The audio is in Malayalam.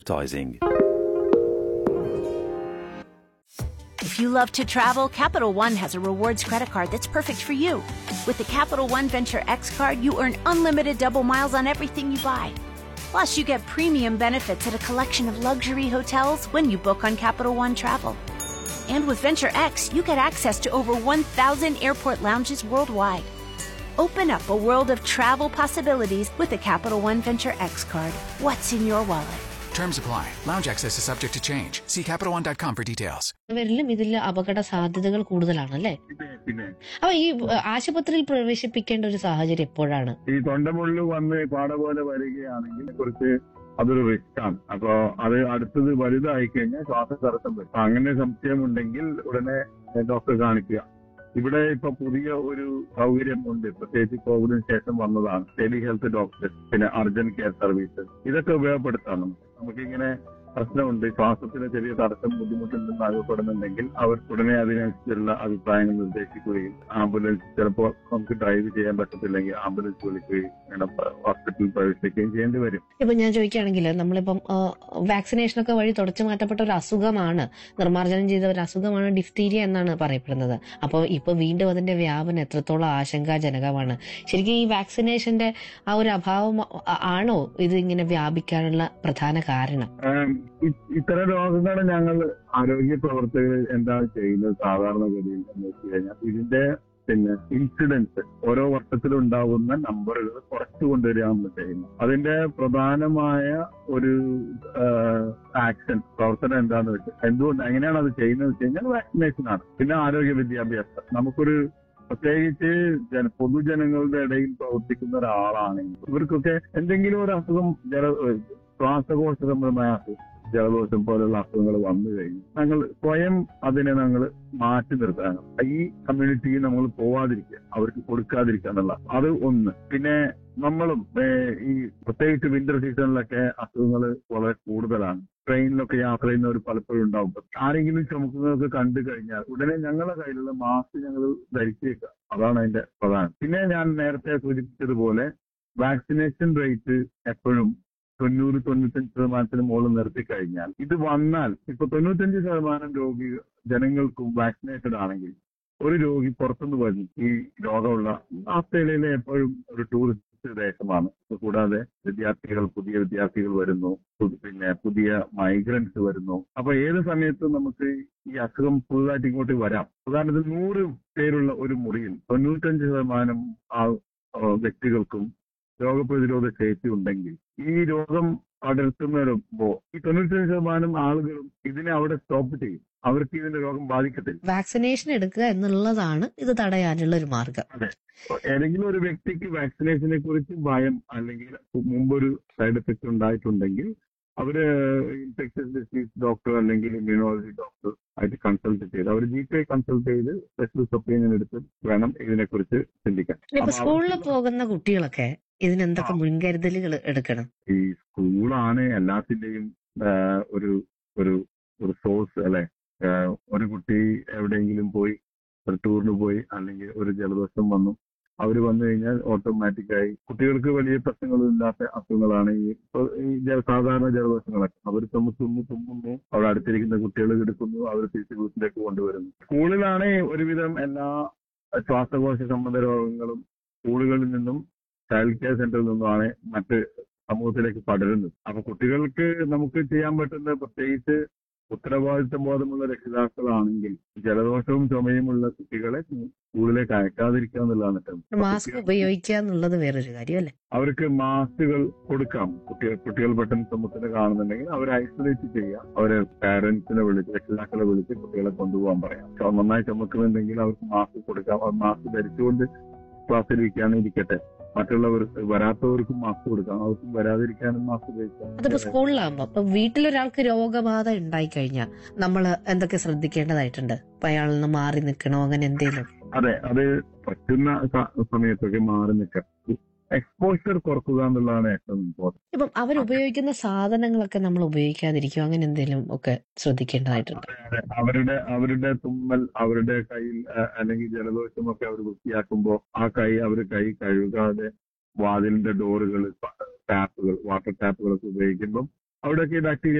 advertising. If you love to travel, Capital One has a rewards credit card that's perfect for you. With the Capital One Venture X card, you earn unlimited double miles on everything you buy. Plus, you get premium benefits at a collection of luxury hotels when you book on Capital One Travel. And with Venture X, you get access to over 1,000 airport lounges worldwide. Open up a world of travel possibilities with the Capital One Venture X card. What's in your wallet? Terms apply. Lounge access is subject to change. See CapitalOne.com for details. വരിലും ഇതിൽ അപകട സാധ്യതകൾ കൂടുതലാണ് അല്ലേ പിന്നെ പിന്നെ അപ്പൊ ഈ ഏഹ്, ആശുപത്രിയിൽ പ്രവേശിപ്പിക്കേണ്ട ഒരു സാഹചര്യം എപ്പോഴാണ് ഈ തൊണ്ടമുള്ളു വന്ന് പാട പോലെ വരികയാണെങ്കിൽ കുറച്ച് അതൊരു റിസ്ക് ആണ് അപ്പൊ അത് അടുത്തത് വലുതായി കഴിഞ്ഞാൽ ശ്വാസതടസ്സം വരും അപ്പൊ അങ്ങനെ സംശയമുണ്ടെങ്കിൽ ഉടനെ ഡോക്ടറെ കാണിക്കുക ഇവിടെ ഇപ്പൊ പുതിയ ഒരു സൗകര്യം ഉണ്ട് പ്രത്യേകിച്ച് കോവിഡിന് ശേഷം വന്നതാണ് ടെലി ഹെൽത്ത് ഡോക്ടർ പിന്നെ അർജന്റ് കെയർ സർവീസ് ഇതൊക്കെ ഉപയോഗപ്പെടുത്താം നമുക്ക് നമുക്കിങ്ങനെ പ്രശ്നമുണ്ട് ശ്വാസത്തിന് ചെറിയ തടസ്സം ബുദ്ധിമുട്ടുണ്ടെന്ന് അനുഭവപ്പെടുന്നുണ്ടെങ്കിൽ അവർ ഉടനെ അതിനനുസരിച്ചുള്ള അഭിപ്രായങ്ങൾ നിർദ്ദേശിക്കുകയും ആംബുലൻസ് ചിലപ്പോൾ നമുക്ക് ഡ്രൈവ് ചെയ്യാൻ പറ്റത്തില്ലെങ്കിൽ ആംബുലൻസ് വിളിക്കുകയും അങ്ങനെ ഹോസ്പിറ്റലിൽ പ്രവേശിക്കുകയും ചെയ്യേണ്ടി വരും ഇപ്പൊ ഞാൻ ചോദിക്കുകയാണെങ്കിൽ നമ്മളിപ്പം വാക്സിനേഷൻ ഒക്കെ വഴി തുടച്ചു മാറ്റപ്പെട്ട ഒരു അസുഖമാണ് നിർമ്മാർജ്ജനം ചെയ്ത ഒരു അസുഖമാണ് ഡിഫ്തീരിയ എന്നാണ് പറയപ്പെടുന്നത് അപ്പോൾ ഇപ്പൊ വീണ്ടും അതിന്റെ വ്യാപനം എത്രത്തോളം ആശങ്കാജനകമാണ് ശരിക്കും ഈ വാക്സിനേഷന്റെ ആ ഒരു അഭാവം ആ- ആണോ ഇത് ഇങ്ങനെ വ്യാപിക്കാനുള്ള പ്രധാന കാരണം ആം, ഇ- ഇത്തരം രോഗങ്ങൾ ഞങ്ങൾ ആരോഗ്യ പ്രവർത്തകർ എന്താണ് ചെയ്യുന്നത് സാധാരണഗതിയിൽ എന്ന് വെച്ച് കഴിഞ്ഞാൽ ഇതിന്റെ പിന്നെ ഇൻസിഡൻസ് ഓരോ വർഷത്തിലുണ്ടാവുന്ന നമ്പറുകൾ കുറച്ചു കൊണ്ടുവരികയാണ് നമ്മൾ ചെയ്യുന്നത് അതിന്റെ പ്രധാനമായ ഒരു ആക്ഷൻ പ്രവർത്തനം എന്താന്ന് വെച്ചാൽ എന്തുകൊണ്ട് എങ്ങനെയാണ് അത് ചെയ്യുന്നത് വെച്ച് കഴിഞ്ഞാൽ വാക്സിനേഷൻ ആണ് പിന്നെ ആരോഗ്യ വിദ്യാഭ്യാസം നമുക്കൊരു പ്രത്യേകിച്ച് ജന പൊതുജനങ്ങളുടെ ഇടയിൽ പ്രവർത്തിക്കുന്ന ഒരാളാണെങ്കിൽ ഇവർക്കൊക്കെ എന്തെങ്കിലും ഒരു അസുഖം ജല ശ്വാസകോശ സംബന്ധമായ അസുഖം ജലദോഷം പോലുള്ള അസുഖങ്ങൾ വന്നു കഴിഞ്ഞു ഞങ്ങൾ സ്വയം അതിനെ ഞങ്ങൾ മാറ്റി നിർത്താനും ഈ കമ്മ്യൂണിറ്റിയിൽ നമ്മൾ പോവാതിരിക്കുക അവർക്ക് കൊടുക്കാതിരിക്കുക എന്നുള്ള അത് ഒന്ന് പിന്നെ നമ്മളും ഏഹ്, ഈ പ്രത്യേകിച്ച് വിന്റർ സീസണിലൊക്കെ അസുഖങ്ങൾ വളരെ കൂടുതലാണ് ട്രെയിനിലൊക്കെ യാത്ര ചെയ്യുന്നവർ പലപ്പോഴും ഉണ്ടാവും ആരെങ്കിലും ചുമക്കുന്നതൊക്കെ കണ്ടു കഴിഞ്ഞാൽ ഉടനെ ഞങ്ങളുടെ കയ്യിലുള്ള മാസ്ക് ഞങ്ങൾ ധരിച്ചേക്കുക അതാണ് അതിന്റെ പ്രധാനം പിന്നെ ഞാൻ നേരത്തെ സൂചിപ്പിച്ചതുപോലെ വാക്സിനേഷൻ റേറ്റ് എപ്പോഴും തൊണ്ണൂറ് തൊണ്ണൂറ്റഞ്ച് ശതമാനത്തിന് മുകളിൽ നിർത്തി കഴിഞ്ഞാൽ ഇത് വന്നാൽ ഇപ്പൊ തൊണ്ണൂറ്റഞ്ച് ശതമാനം രോഗി ജനങ്ങൾക്കും വാക്സിനേറ്റഡ് ആണെങ്കിൽ ഒരു രോഗി പുറത്തുനിന്ന് വരും ഈ രോഗമുള്ള ആസ്ട്രേലിയയിലെ എപ്പോഴും ഒരു ടൂറിസ്റ്റ് ദേശമാണ് കൂടാതെ വിദ്യാർത്ഥികൾ പുതിയ വിദ്യാർത്ഥികൾ വരുന്നു പു- പിന്നെ പുതിയ മൈഗ്രൻസ് വരുന്നു അപ്പൊ ഏത് സമയത്തും നമുക്ക് ഈ അസുഖം പുതുതായിട്ട് ഇങ്ങോട്ട് വരാം ഉദാഹരണത്തിന് നൂറ് പേരുള്ള ഒരു മുറിയിൽ തൊണ്ണൂറ്റഞ്ച് ശതമാനം ആ ആ, വ്യക്തികൾക്കും രോഗപ്രതിരോധ ശേഷി ഉണ്ടെങ്കിൽ ഈ രോഗം പടർത്തുന്നവരുമ്പോ ഈ തൊണ്ണൂറ്റഞ്ച് ശതമാനം ആളുകളും ഇതിനെ അവിടെ സ്റ്റോപ്പ് ചെയ്യും അവർക്ക് ഇതിന്റെ രോഗം ബാധിക്കത്തില്ല വാക്സിനേഷൻ എടുക്കുക എന്നുള്ളതാണ് ഇത് തടയാനുള്ള ഒരു മാർഗം ഏതെങ്കിലും ഒരു വ്യക്തിക്ക് വാക്സിനേഷനെ കുറിച്ച് ഭയം അല്ലെങ്കിൽ മുമ്പൊരു സൈഡ് എഫക്ട് ഉണ്ടായിട്ടുണ്ടെങ്കിൽ അവര് ഇൻഫെക്ഷ്യസ് ഡിസീസ് ഡോക്ടർ അല്ലെങ്കിൽ ഇമ്മ്യൂണോളജി ഡോക്ടർ ആയിട്ട് കൺസൾട്ട് ചെയ്ത് അവർ ജി പി കൺസൾട്ട് ചെയ്ത് സ്പെഷ്യലിസ്റ്റ് ഒപ്പീനിയൻ എടുത്ത് വേണം ഇതിനെക്കുറിച്ച് ചിന്തിക്കാൻ ഇപ്പൊ അപ്പൊ സ്കൂളിൽ അവർക്ക് പോകുന്ന കുട്ടികളൊക്കെ ഇതിനെന്തൊക്കെ മുൻകരുതലുകൾ എടുക്കണം ഈ സ്കൂളാണ് എല്ലാത്തിന്റെയും ആ, ഒരു ഒരു ഒരു സോഴ്സ് അല്ലെ ആ, ഒരു കുട്ടി എവിടെയെങ്കിലും പോയി ഒരു ടൂറിന് പോയി അല്ലെങ്കിൽ ഒരു ജലദോഷം വന്നു അവര് വന്നു കഴിഞ്ഞാൽ ഓട്ടോമാറ്റിക്കായി കുട്ടികൾക്ക് വലിയ പ്രശ്നങ്ങളില്ലാത്ത അസുഖങ്ങളാണ് ഈ ഇപ്പൊ ഈ ജല- സാധാരണ ജലദോഷങ്ങളൊക്കെ അവർ തുമ്മുന്നു തുമ്മുന്നു അവിടെ അടുത്തിരിക്കുന്ന കുട്ടികൾ എടുക്കുന്നു അവർ തിരിച്ച് വീട്ടിലേക്ക് കൊണ്ടുവരുന്നു സ്കൂളിലാണ് ഒരുവിധം എല്ലാ ശ്വാസകോശ സംബന്ധ രോഗങ്ങളും സ്കൂളുകളിൽ നിന്നും ചൈൽഡ് കെയർ സെന്ററിൽ നിന്നുമാണ് മറ്റ് സമൂഹത്തിലേക്ക് പടരുന്നത് അപ്പൊ കുട്ടികൾക്ക് നമുക്ക് ചെയ്യാൻ പറ്റുന്ന പ്രത്യേകിച്ച് ഉത്തരവാദിത്ത ബോധമുള്ള രക്ഷിതാക്കളാണെങ്കിൽ ജലദോഷവും ചുമയുമുള്ള കുട്ടികളെ സ്കൂളിലേക്ക് അയക്കാതിരിക്കുക എന്നുള്ളതാണ് ഏറ്റവും. മാസ്ക് ഉപയോഗിക്കുക എന്നുള്ളത് വേറൊരു കാര്യം അല്ലെ അവർക്ക് മാസ്കുകൾ കൊടുക്കാം കുട്ടികൾ കുട്ടികൾ പെട്ടെന്ന് സമൂഹത്തിന് കാണുന്നുണ്ടെങ്കിൽ അവരെ ഐസൊലേറ്റ് ചെയ്യുക അവരെ പാരന്റ്സിനെ വിളിച്ച് രക്ഷിതാക്കളെ വിളിച്ച് കുട്ടികളെ കൊണ്ടുപോകാൻ പറയാം ചുമ- നന്നായി ചുമക്കുന്നുണ്ടെങ്കിൽ അവർക്ക് മാസ്ക് കൊടുക്കാം അവർ മാസ്ക് ധരിച്ചുകൊണ്ട് ക്ലാസ്സിലിരിക്കുകയാണെങ്കിൽ ഇരിക്കട്ടെ മറ്റുള്ളവർ വരാത്തവർക്കും മാസ്ക് കൊടുക്കാം അവർക്കും വരാതിരിക്കാനും മാസ്ക് അതിപ്പോ ഉപയോഗിക്കാം സ്കൂളിലാകുമ്പോ ഇപ്പൊ വീട്ടിലൊരാൾക്ക് രോഗബാധ ഉണ്ടായി കഴിഞ്ഞാൽ നമ്മൾ എന്തൊക്കെ ശ്രദ്ധിക്കേണ്ടതായിട്ടുണ്ട് ഇപ്പൊ അയാളിൽ നിന്ന് മാറി നിൽക്കണോ അങ്ങനെ എന്തെങ്കിലും അതെ അത് പറ്റുന്ന സ- സമയത്തൊക്കെ മാറി നിൽക്കാം എക്സ്പോഷർ കുറക്കുക എന്നുള്ളതാണ് ഏറ്റവും ഇമ്പോർട്ടൻറ്റ് ഇപ്പം അവരുപയോഗിക്കുന്ന സാധനങ്ങളൊക്കെ നമ്മൾ ഉപയോഗിക്കാതിരിക്കും അങ്ങനെ എന്തെങ്കിലും ഒക്കെ ശ്രദ്ധിക്കേണ്ടതായിട്ടുണ്ട് അവരുടെ അവരുടെ തുമ്മൽ അവരുടെ കയ്യിൽ അഹ് അല്ലെങ്കിൽ ജലദോഷമൊക്കെ അവർ വൃത്തിയാക്കുമ്പോ ആ കൈ അവർ കൈ കഴുകാതെ വാതിലിന്റെ ഡോറുകൾ ടാപ്പുകൾ വാട്ടർ ടാപ്പുകളൊക്കെ ഉപയോഗിക്കുമ്പോൾ അവിടെയൊക്കെ ബാക്ടീരിയ